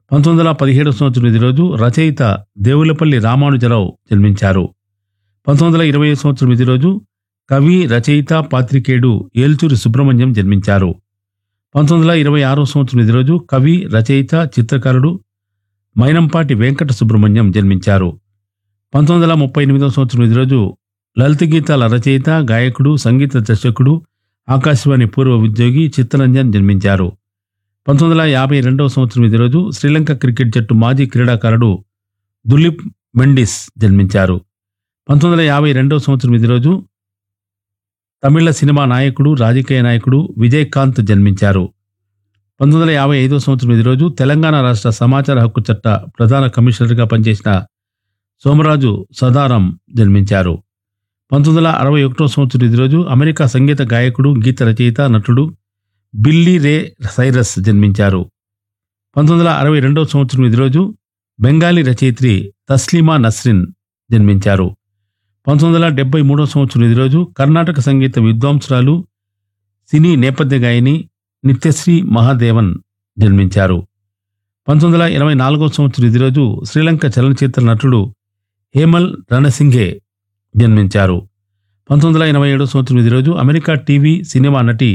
పంతొమ్మిది వందల పదిహేడు సంవత్సరం ఇది రోజు రచయిత దేవులపల్లి రామానుజరావు జన్మించారు పంతొమ్మిది వందల ఇరవై సంవత్సరం ఇది రోజు కవి రచయిత పాత్రికేయుడు ఏల్చూరి సుబ్రహ్మణ్యం జన్మించారు పంతొమ్మిది వందల ఇరవై ఆరో సంవత్సరం ఇది రోజు కవి రచయిత చిత్రకారుడు మైనంపాటి వెంకట సుబ్రహ్మణ్యం జన్మించారు పంతొమ్మిది వందల ముప్పై ఎనిమిదవ సంవత్సరం ఇది రోజు లలిత గీతాల రచయిత గాయకుడు సంగీత దర్శకుడు ఆకాశవాణి పూర్వ ఉద్యోగి చిత్తరంజన్ జన్మించారు పంతొమ్మిది వందల యాభై రెండవ సంవత్సరం ఇది రోజు శ్రీలంక క్రికెట్ జట్టు మాజీ క్రీడాకారుడు దులీప్ మెండిస్ జన్మించారు పంతొమ్మిది వందల యాభై రెండవ సంవత్సరం ఇది రోజు తమిళ సినిమా నాయకుడు రాజకీయ నాయకుడు విజయకాంత్ జన్మించారు పంతొమ్మిది వందల యాభై ఐదో సంవత్సరం ఇది రోజు తెలంగాణ రాష్ట్ర సమాచార హక్కు చట్ట ప్రధాన కమిషనర్గా పనిచేసిన సోమరాజు సదారాం జన్మించారు పంతొమ్మిది వందల అరవై ఒకటో సంవత్సరం ఇది రోజు అమెరికా సంగీత గాయకుడు గీత రచయిత నటుడు బిల్లీ రే సైరస్ జన్మించారు పంతొమ్మిది వందల అరవై రెండవ సంవత్సరం ఇది రోజు బెంగాలీ రచయిత్రి తస్లీమా నస్రిన్ జన్మించారు పంతొమ్మిది వందల డెబ్బై మూడవ సంవత్సరం ఇది రోజు కర్ణాటక సంగీత విద్వాంసురాలు సినీ నేపథ్య గాయని నిత్యశ్రీ మహాదేవన్ జన్మించారు పంతొమ్మిది వందల ఎనభై నాలుగవ సంవత్సరం ఇది రోజు శ్రీలంక చలనచిత్ర నటుడు హేమల్ రణసింఘే జన్మించారు పంతొమ్మిది వందల ఎనభై ఏడవ సంవత్సరం ఇది రోజు అమెరికా టీవీ సినిమా నటి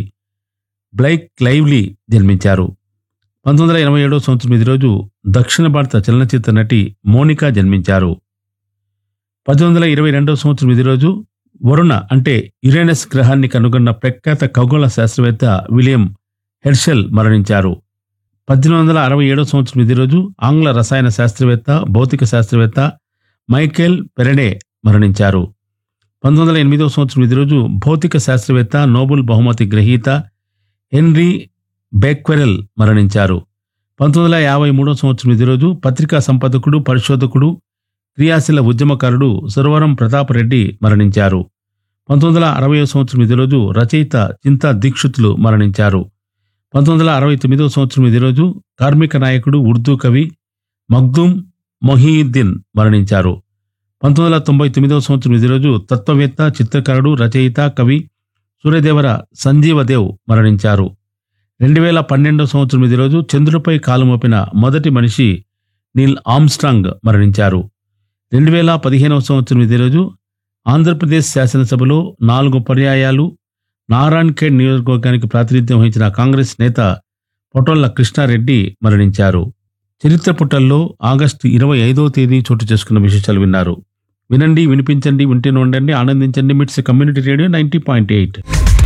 బ్లైక్ లైవ్లీ జన్మించారు పంతొమ్మిది వందల ఎనభై ఏడవ సంవత్సరం ఇది రోజు దక్షిణ భారత చలనచిత్ర నటి మోనికా జన్మించారు పద్దెనిమిది వందల ఇరవై రెండవ సంవత్సరం ఇది రోజు వరుణ అంటే యురేనస్ గ్రహాన్ని కనుగొన్న ప్రఖ్యాత ఖగోళ శాస్త్రవేత్త విలియం హెర్షెల్ మరణించారు పద్దెనిమిది వందల అరవై ఏడవ సంవత్సరం ఇది రోజు ఆంగ్ల రసాయన శాస్త్రవేత్త భౌతిక శాస్త్రవేత్త మైకేల్ పెరెడే మరణించారు పంతొమ్మిది వందల ఎనిమిదవ సంవత్సరం ఇది రోజు భౌతిక శాస్త్రవేత్త నోబెల్ బహుమతి గ్రహీత హెన్రీ బేక్వెరెల్ మరణించారు పంతొమ్మిది వందల యాభై మూడవ సంవత్సరం ఇది రోజు పత్రికా సంపాదకుడు పరిశోధకుడు క్రియాశీల ఉద్యమకారుడు సురవరం ప్రతాపరెడ్డి మరణించారు పంతొమ్మిది వందల అరవై సంవత్సరం ఇది రోజు రచయిత చింతా దీక్షితులు మరణించారు పంతొమ్మిది వందల అరవై తొమ్మిదవ సంవత్సరం ఇది రోజు కార్మిక నాయకుడు ఉర్దూ కవి మగ్దూమ్ మొహీయుద్దీన్ మరణించారు పంతొమ్మిది వందల తొంభై తొమ్మిదవ సంవత్సరం ఇది రోజు తత్వవేత్త చిత్రకారుడు రచయిత కవి సూర్యదేవర సంజీవదేవ్ మరణించారు రెండు వేల పన్నెండవ సంవత్సరం ఇది రోజు చంద్రుడిపై కాలు మోపిన మొదటి మనిషి నీల్ ఆమ్స్ట్రాంగ్ మరణించారు రెండు వేల పదిహేనవ సంవత్సరం ఇదే రోజు ఆంధ్రప్రదేశ్ శాసనసభలో నాలుగు పర్యాయాలు నారాయణఖేడ్ నియోజకవర్గానికి ప్రాతినిధ్యం వహించిన కాంగ్రెస్ నేత పొటోళ్ల కృష్ణారెడ్డి మరణించారు చరిత్ర పుటల్లో ఆగస్టు ఇరవై ఐదవ తేదీ చోటు చేసుకున్న విశేషాలు విన్నారు వినండి వినిపించండి వింటూనే ఉండండి ఆనందించండి MITS community radio ninety point eight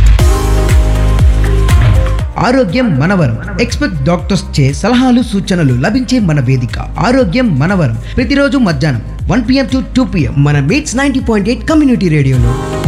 ఆరోగ్యం మనవరం ఎక్స్పెక్ట్ డాక్టర్స్ చే సలహాలు సూచనలు లభించే మన వేదిక ఆరోగ్యం మనవరం ప్రతిరోజు మధ్యాహ్నం one PM to two PM మన MITS ninety point eight community రేడియోలో